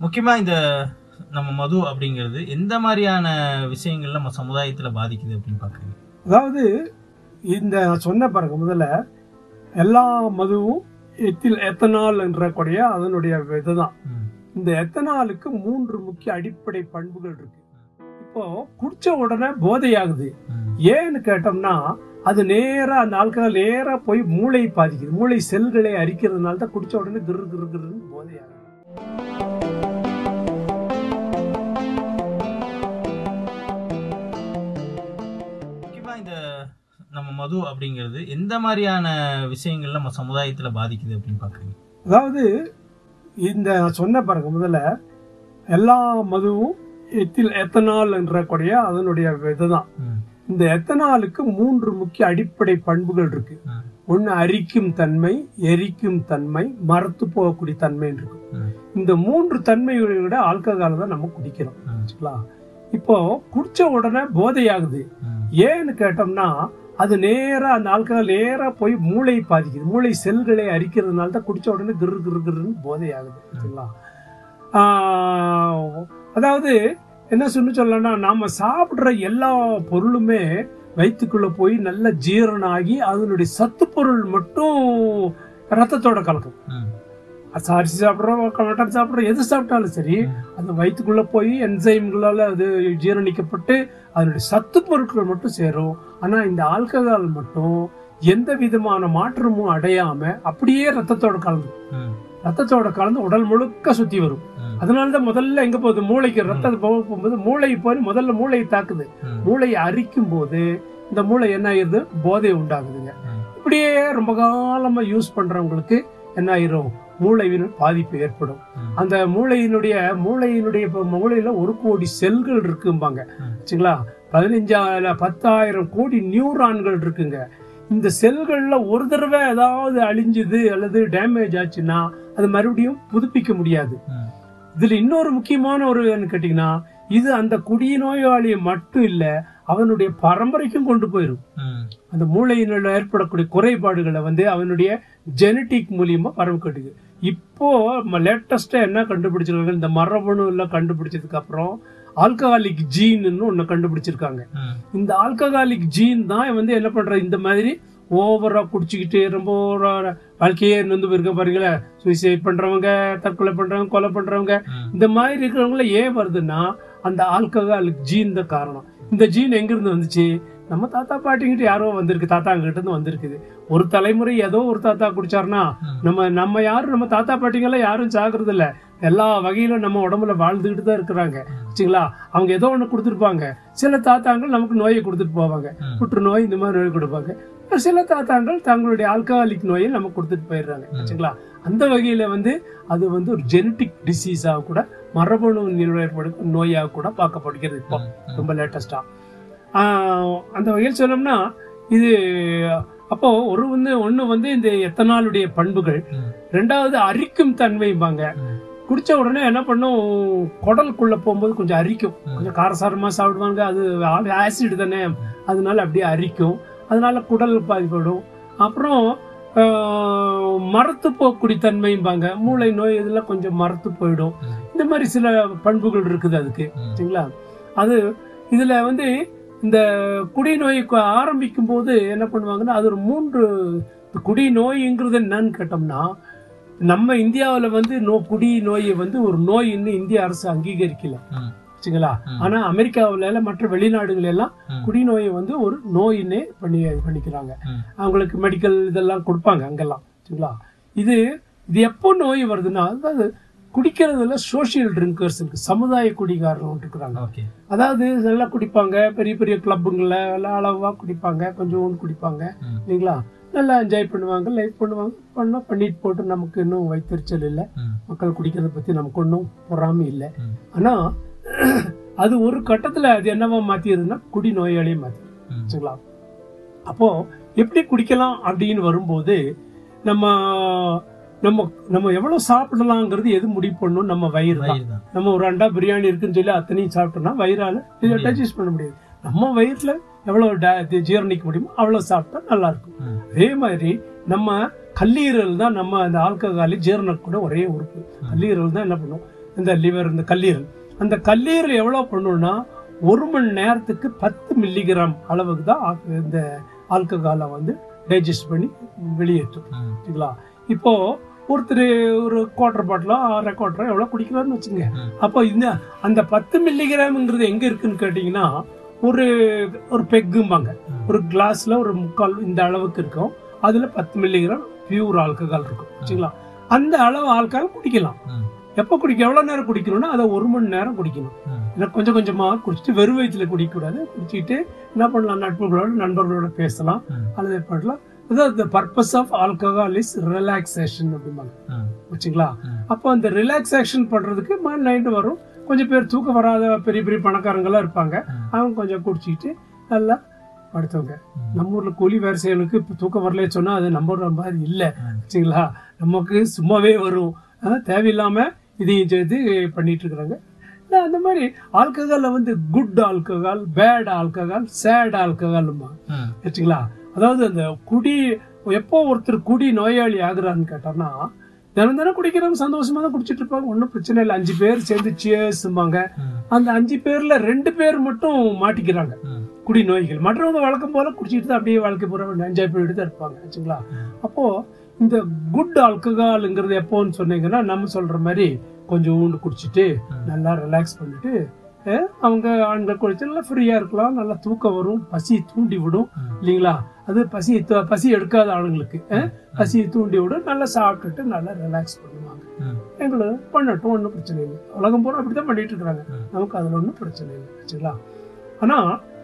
முக்கியமா இந்த நம்ம மது அப்படிங்கிறது எந்த மாதிரியான விஷயங்கள் நம்ம சமுதாயத்துல பாதிக்குது அப்படின்னு பாக்குறீங்க அதாவது இந்த நான் சொன்ன பாருங்க முதல்ல எல்லா மதுவும் எத்தில் எத்தனால் என்ற கூடிய அதனுடைய இதுதான் ம், இந்த எத்தனாலுக்கு மூன்று முக்கிய அடிப்படை பண்புகள் இருக்கு இப்போ குடிச்ச உடனே போதையாகுது ம், ஏன்னு கேட்டோம்னா அது நேரா அந்த ஆல்கஹால் நேரா போய் மூளை பாதிக்குது மூளை செல்களை அரிக்கிறதுனால தான் குடிச்ச உடனே கிரு கிரு கிருன்னு போதையாகுது முக்கியமா இந்த நம்ம மது அப்படிங்கிறது எந்த மாதிரியான விஷயங்கள் நம்ம சமுதாயத்துல பாதிக்குது அப்படின்னு பாக்குறீங்க அதாவது இந்த நான் சொன்ன பாருங்க முதல்ல எல்லா மதுவும் எத்தில் எத்தனால் என்ற கூடிய அதனுடைய இதுதான் ம், இந்த எத்தனாலுக்கு மூன்று முக்கிய அடிப்படை பண்புகள் இருக்கு ம், ஒன்னு அரிக்கும் தன்மை எரிக்கும் தன்மை மரத்து போகக்கூடிய தன்மைன்னு இருக்கு ம், இந்த மூன்று தன்மைகளை விட ஆல்கஹால் தான் நம்ம குடிக்கிறோம் ம், வச்சுக்கலாம் இப்போ குடிச்ச உடனே போதையாகுது ம், ஏன்னு கேட்டோம்னா அது நேரா அந்த ஆல்கஹால் நேரா போய் மூளை பாதிக்குது மூளை செல்களை அரிக்கிறதுனால தான் குடிச்ச உடனே கிரு கிரு கிருன்னு போதையாகுது வச்சுக்கலாம் ஆஹ், அதாவது என்ன சொல்லி சொல்லலாம்னா நாம சாப்பிடுற எல்லா பொருளுமே வயிற்றுக்குள்ள போய் நல்ல ஜீரணம் ஆகி அதனுடைய சத்து பொருள் மட்டும் ரத்தத்தோட கலக்கும் ம், அது அரிசி சாப்பிட்றோம் மட்டன் சாப்பிட்றோம் எது சாப்பிட்டாலும் சரி ம். அது வயிற்றுக்குள்ள போய் என்சைம்களால அது ஜீரணிக்கப்பட்டு அதனுடைய சத்து பொருட்கள் மட்டும் சேரும் ஆனா இந்த ஆல்கஹால் மட்டும் எந்த விதமான மாற்றமும் அடையாம அப்படியே ரத்தத்தோட கலந்து ம், ரத்தத்தோட கலந்து உடல் முழுக்க சுத்தி வரும் ம், அதனாலதான் முதல்ல எங்க போகுது மூளைக்கு ரத்தம் போக போகும்போது மூளை போய் முதல்ல மூளையை தாக்குது ம், மூளையை அரிக்கும் போது இந்த மூளை என்ன ஆயிருது போதை உண்டாகுதுங்க ம். இப்படியே ரொம்ப காலமா யூஸ் பண்றவங்களுக்கு என்ன ஆயிரும் மூளையின் பாதிப்பு ஏற்படும் ம். அந்த மூளையினுடைய மூளையினுடைய இப்ப மூளையில ஒரு கோடி செல்கள் இருக்கும்பாங்க ம். சரிங்களா பதினஞ்சாயிரம் பத்தாயிரம் கோடி நியூரான்கள் இருக்குங்க இந்த செல்கள்ல ஒரு தடவை ஏதாவது அழிஞ்சுது அல்லது டேமேஜ் ஆச்சுன்னா அது மறுபடியும் புதுப்பிக்க முடியாது ம். இதுல இன்னொரு முக்கியமான ஒரு என்ன கேட்டீங்கன்னா இது அந்த குடிநோயாளியை மட்டும் இல்ல அவனுடைய பரம்பரைக்கும் கொண்டு போயிரும் ம், அந்த மூளையினுள்ள ஏற்படக்கூடிய குறைபாடுகளை வந்து அவனுடைய ஜெனட்டிக் மூலியமா பரவக்கட்டுது இப்போ லேட்டஸ்டா என்ன கண்டுபிடிச்சிருக்காங்க இந்த மரபணு எல்லாம் கண்டுபிடிச்சதுக்கு அப்புறம் ஆல்கஹாலிக் ஜீன்னு ஒன்னு கண்டுபிடிச்சிருக்காங்க ம், இந்த ஆல்கஹாலிக் ஜீன் தான் வந்து என்ன பண்ற இந்த மாதிரி ஓவரா குடிச்சுக்கிட்டு ரொம்ப ஒரு வாழ்க்கையே நொந்து போயிருக்க பாருங்களேன் சூசைட் பண்றவங்க தற்கொலை பண்றவங்க கொலை பண்றவங்க ம். இந்த மாதிரி இருக்கிறவங்கள ஏன் வருதுன்னா அந்த ஆல்கஹாலிக் ஜீன் தான் காரணம் இந்த ஜீன் எங்க இருந்து வந்துச்சு நம்ம தாத்தா பாட்டிங்கிட்ட யாரோ வந்திருக்கு தாத்தா கிட்ட இருந்து வந்திருக்குது ஒரு தலைமுறை ஏதோ ஒரு தாத்தா குடிச்சாருன்னா ம். நம்ம நம்ம யாரும் நம்ம தாத்தா பாட்டிங்கெல்லாம் யாரும் சாகுறது இல்ல எல்லா வகையிலும் நம்ம உடம்புல வாழ்ந்துகிட்டு தான் இருக்கிறாங்க வச்சுங்களா அவங்க ஏதோ ஒண்ணு கொடுத்துருப்பாங்க சில தாத்தாங்கள் நமக்கு நோயை கொடுத்துட்டு போவாங்க ம். புற்றுநோய் இந்த மாதிரி நோய் கொடுப்பாங்க சில தாத்தாங்கள் தங்களுடைய ஆல்கஹாலிக் நோயை நம்ம கொடுத்துட்டு போயிடுறாங்க ம். வச்சுங்களா அந்த வகையில வந்து அது வந்து ஒரு ஜெனட்டிக் டிசீஸாக கூட மரபணு ஏற்படும் நோயாக கூட பார்க்கப்படுகிறது இப்போ ம், ம். ரொம்ப லேட்டஸ்டா அந்த வகையில் சொல்லணும்னா இது அப்போ ஒரு வந்து ஒண்ணு வந்து இந்த எத்தனாலுடைய பண்புகள் ம். ரெண்டாவது அரிக்கும் தன்மைம்பாங்க ம். குடிச்ச உடனே என்ன பண்ணும் குடலுக்குள்ள போகும்போது கொஞ்சம் அரிக்கும் ம். கொஞ்சம் காரசாரமா சாப்பிடுவாங்க அது ஆசிட் தானே அதனால அப்படியே அரிக்கும் அதனால குடல் பாதிப்படும் அப்புறம் ஆஹ், மரத்து போகக்கூடிய தன்மைம்பாங்க மூளை நோய் இதெல்லாம் கொஞ்சம் மரத்து போயிடும் ம். இந்த மாதிரி சில பண்புகள் இருக்குது அதுக்கு ம். சரிங்களா அது இதுல வந்து இந்த குடிநோய் கு- ஆரம்பிக்கும் போது என்ன பண்ணுவாங்கன்னா அது ஒரு மூன்று இந்த குடிநோய்ங்கிறது என்னன்னு கேட்டோம்னா நம்ம இந்தியாவுல வந்து நோ குடி நோயை வந்து ஒரு நோயின்னு இந்திய அரசு அங்கீகரிக்கல ம். சரிங்களா ம். ஆனா அமெரிக்காவுல எல்லாம் மற்ற வெளிநாடுகள் எல்லாம் ம். குடிநோயை வந்து ஒரு நோயின்னே பண்ணி பண்ணிக்கிறாங்க ம். அவங்களுக்கு மெடிக்கல் இதெல்லாம் கொடுப்பாங்க அங்கெல்லாம் சரிங்களா இது இது எப்போ நோய் வருதுன்னா அதாவது குடிக்கிறதுல சோஷியல் ட்ரிங்கர்ஸ் இருக்கு சமுதாய குடிகாரர்கள் இருக்கிறாங்க ஓகே அதாவது நல்லா குடிப்பாங்க பெரிய பெரிய கிளப்புங்களில் எல்லாம் அளவா குடிப்பாங்க கொஞ்சம் குடிப்பாங்க ம். இல்லைங்களா நல்லா என்ஜாய் பண்ணுவாங்க லைஃப் பண்ணுவாங்க பண்ணா பண்ணிட்டு போட்டு நமக்கு இன்னும் வைத்தறிச்சல் இல்லை ம். மக்கள் குடிக்கிறத பத்தி நமக்கு ஒன்றும் பொறாமை இல்லை ம். ஆனா அது ஒரு கட்டத்துல அது என்னவா மாத்திடுதுன்னா குடி நோயாளியை மாத்தி ம். வச்சுங்களா அப்போ எப்படி குடிக்கலாம் அப்படின்னு வரும்போது நம்ம நம்ம நம்ம எவ்வளவு சாப்பிடலாங்கிறது எது முடிவு பண்ணணும் நம்ம வயிறு தான் வயிறு தான் நம்ம ஒரு அண்டா பிரியாணி இருக்குன்னு சொல்லி அத்தனையும் சாப்பிட்டோம்னா வயிறால இதை முடியாது. டைஜஸ்ட் பண்ண முடியாது நம்ம வயிற்றுல எவ்வளவு ட- இது ஜீரணிக்க முடியுமோ அவ்வளவு சாப்பிட்டா நல்லா இருக்கும் ம். அதே மாதிரி நம்ம கல்லீரல் தான் நம்ம அந்த ஆல்கஹாலி ஜீரணக்கூட ஒரே உறுப்பு ம். கல்லீரல் தான் என்ன பண்ணும் இந்த லிவர் இந்த கல்லீரல் அந்த கல்லீரல் எவ்வளவு பண்ணணும்னா ஒரு மணி நேரத்துக்கு பத்து மில்லிகிராம் அளவுக்கு தான் ஆ- இந்த ஆல்கஹாலை வந்து டைஜஸ்ட் பண்ணி வெளியேற்றும் ம், சரிங்களா இப்போ ஒருத்தர் ஒரு குவார்டர் பாட்டிலோ அரை குவார்டரோ எவ்வளோ குடிக்கிறாருன்னு வச்சுங்க ம். அப்போ இந்த அந்த பத்து மில்லிகிராம்ங்கிறது எங்க இருக்குன்னு கேட்டிங்கன்னா ஒரு ஒரு பெக்கும்பாங்க ம். ஒரு கிளாஸ்ல ஒரு முக்கால் இந்த அளவுக்கு இருக்கும் அதுல பத்து மில்லிகிராம் பியூர் ஆல்கஹால் இருக்கும் சரிங்களா அந்த அளவு ஆல்கஹால் குடிக்கலாம் ம், எப்போ குடிக்க எவ்வளவு நேரம் குடிக்கணும்னா அதை ஒரு மணி நேரம் குடிக்கணும் ம், இல்லை கொஞ்சம் கொஞ்சமா குடிச்சிட்டு வெறும் வயிற்றுல குடிக்கக்கூடாது குடிச்சிட்டு என்ன பண்ணலாம் நட்புகளோட நண்பர்களோட பேசலாம் ம், அல்லது பண்ணலாம் அதாவது the purpose of alcohol is relaxation அப்படிம்பாங்க ம், வச்சுங்களா ம். அப்போ அந்த ரிலாக்ஸேஷன் பண்றதுக்கு நைட்டு வரும் கொஞ்சம் பேர் தூக்கம் வராத பெரிய பெரிய பணக்காரங்களாம் இருப்பாங்க ம். அவங்க கொஞ்சம் குடிச்சிட்டு நல்லா படுத்தவங்க ம். நம்ம ஊர்ல கூலி வேலை செய்யறவனுக்கு இப்போ தூக்கம் வரல சொன்னா அது நம்புற மாதிரி இல்லை ம். வச்சுங்களா நமக்கு சும்மாவே வரும் ஆ, தேவையில்லாம இதையும் சேர்த்து பண்ணிட்டு இருக்கிறாங்க நான் அந்த மாதிரி ஆல்கஹால்ல வந்து good alcohol bad alcohol sad ஆல்கஹால்மா ம், வச்சுங்களா அதாவது அந்த குடி எப்போ ஒருத்தர் குடி நோயாளி ஆகுறான்னு கேட்டோம்னா தினம் தினம் குடிக்கிறவங்க சந்தோஷமா தான் குடிச்சிட்டு இருப்பாங்க ஒன்றும் பிரச்சனை இல்லை அஞ்சு பேர் சேர்ந்து சியர்ஸ்பாங்க ம், அந்த அஞ்சு பேர்ல ரெண்டு பேர் மட்டும் மாட்டிக்கிறாங்க ம், குடி நோய்கள் மற்றவங்க வழக்கம் போல குடிச்சிட்டு தான் அப்படியே வாழ்க்கை பூரா என்ஜாய் பண்ணிட்டு தான் இருப்பாங்க வச்சுங்களா ம். அப்போ இந்த குட் ஆல்கஹால்ங்கிறது எப்போன்னு சொன்னீங்கன்னா நம்ம சொல்ற மாதிரி கொஞ்சோண்டு குடிச்சிட்டு ம். நல்லா ரிலாக்ஸ் பண்ணிட்டு அஹ், அவங்க ஆண்கள் குடிச்சு நல்லா ஃப்ரீயா இருக்கலாம் நல்லா தூக்கம் வரும் பசி தூண்டி விடும் ம். இல்லைங்களா அது பசி து- பசி எடுக்காத ஆளுங்களுக்கு அஹ், பசியை தூண்டி விடும் நல்லா சாப்பிட்டுட்டு நல்லா ரிலாக்ஸ் பண்ணுவாங்க ம். எங்களுக்கு பண்ணட்டும் ஒன்றும் பிரச்சனை இல்லை உலகம் பூரா அப்படிதான் பண்ணிட்டு இருக்கிறாங்க ம். நமக்கு அதுல ஒன்றும் பிரச்சனை இல்லை வச்சுங்களா ஆனா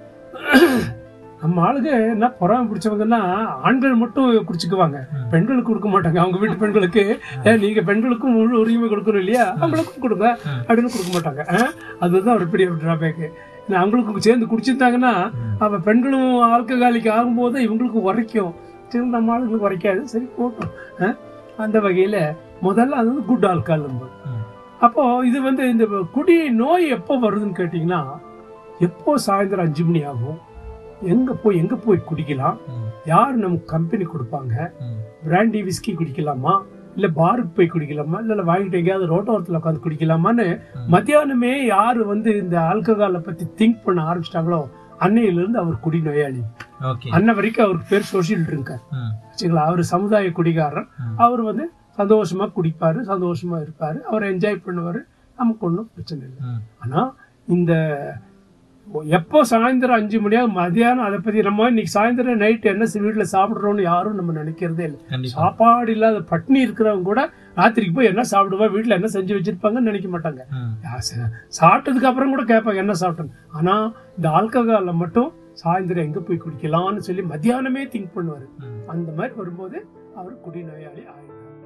நம்ம ஆளுங்க என்ன பொறாம பிடிச்சவங்கன்னா ஆண்கள் மட்டும் குடிச்சுக்குவாங்க ம். பெண்களுக்கு கொடுக்க மாட்டாங்க அவங்க வீட்டு பெண்களுக்கு "ஏ, நீங்க பெண்களுக்கும் முழு உரிமை கொடுக்கணும் இல்லையா அவங்களுக்கும் கொடுங்க ம். அப்படின்னு கொடுக்க மாட்டாங்க அஹ், அதுதான் ஒரு பெரிய டிராபேக் அவங்களுக்கு சேர்ந்து குடிச்சிருந்தாங்கன்னா ம். அவ பெண்களும் ஆல்கஹாலிக் ஆகும்போது இவங்களுக்கு உரைக்கும் சரி நம்ம ஆளுங்களுக்கு உரைக்காது சரி போட்டோம் அஹ், அந்த வகையில முதல்ல அது வந்து குட் ஆல்கஹால் ம். அப்போ இது வந்து இந்த குடி நோய் எப்போ வருதுன்னு கேட்டிங்கன்னா எப்போ சாயந்தரம் அஞ்சு மணி ஆகும் எங்க போய் எங்க போய் குடிக்கலாம் ம். யார் நமக்கு கம்பெனி கொடுப்பாங்க ம். பிராண்டி விஸ்கி குடிக்கலாமா இல்ல பாருக்கு போய் குடிக்கலாமா இல்ல வாங்கிட்டு எங்கேயாவது ரோட்டோரத்தில் உட்காந்து குடிக்கலாமான்னு ம். மத்தியானமே யாரு வந்து இந்த ஆல்கஹாலை பத்தி திங்க் பண்ண ஆரம்பிச்சிட்டாங்களோ அன்னையில இருந்து அவர் குடி நோயாளி ஓகே அன்ன வரைக்கும் அவருக்கு பேர் சோசியல் ட்ரிங்கர் ம். வச்சுங்களா அவர் சமுதாய குடிகாரர் ம். அவர் வந்து சந்தோஷமா குடிப்பாரு சந்தோஷமா இருப்பாரு அவர் என்ஜாய் பண்ணுவாரு நமக்கு ஒன்றும் பிரச்சனை இல்லை ம். ஆனா இந்த எப்போ சாயந்தரம் அஞ்சு மணியாக மதியானம் அதை பத்தி நம்ம இன்னைக்கு சாயந்தரம் நைட் என்ன வீட்டுல சாப்பிடுறோம்னு யாரும் நம்ம நினைக்கிறதே இல்லை கண்டிப்பா சாப்பாடு இல்லாத பட்னி இருக்கிறவங்க கூட ராத்திரிக்கு போய் என்ன சாப்பிடுவா வீட்டுல என்ன செஞ்சு வச்சிருப்பாங்கன்னு நினைக்க மாட்டாங்க ம். யா, ச- சாப்பிட்டதுக்கு அப்புறம் கூட கேட்பாங்க என்ன சாப்பிட்டேன் ஆனா இந்த ஆல்கஹால மட்டும் சாயந்தரம் எங்க போய் குடிக்கலாம்னு சொல்லி மத்தியானமே திங்க் பண்ணுவாரு ம். அந்த மாதிரி வரும்போது அவர் குடிநோயாளி ஆயிடுறாரு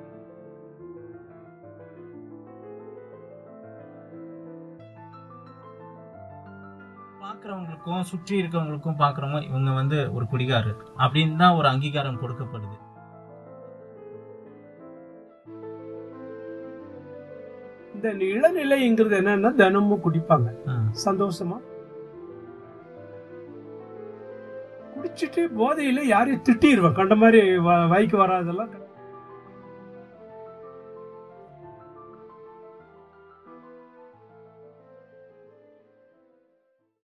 பாக்குறவங்களுக்கும் சுற்றி இருக்கவங்களுக்கும் பாக்குறவங்க இவங்க வந்து ஒரு குடிகாரர் அப்படின்னு தான் ஒரு அங்கீகாரம் கொடுக்கப்படுது இந்த இளநிலைங்கிறது என்னன்னா தினமும் குடிப்பாங்க ம். சந்தோஷமா குடிச்சிட்டு போதையில யாரையும் திட்டிடுவேன் கண்ட மாதிரி வ- வாய்க்கு வராதெல்லாம்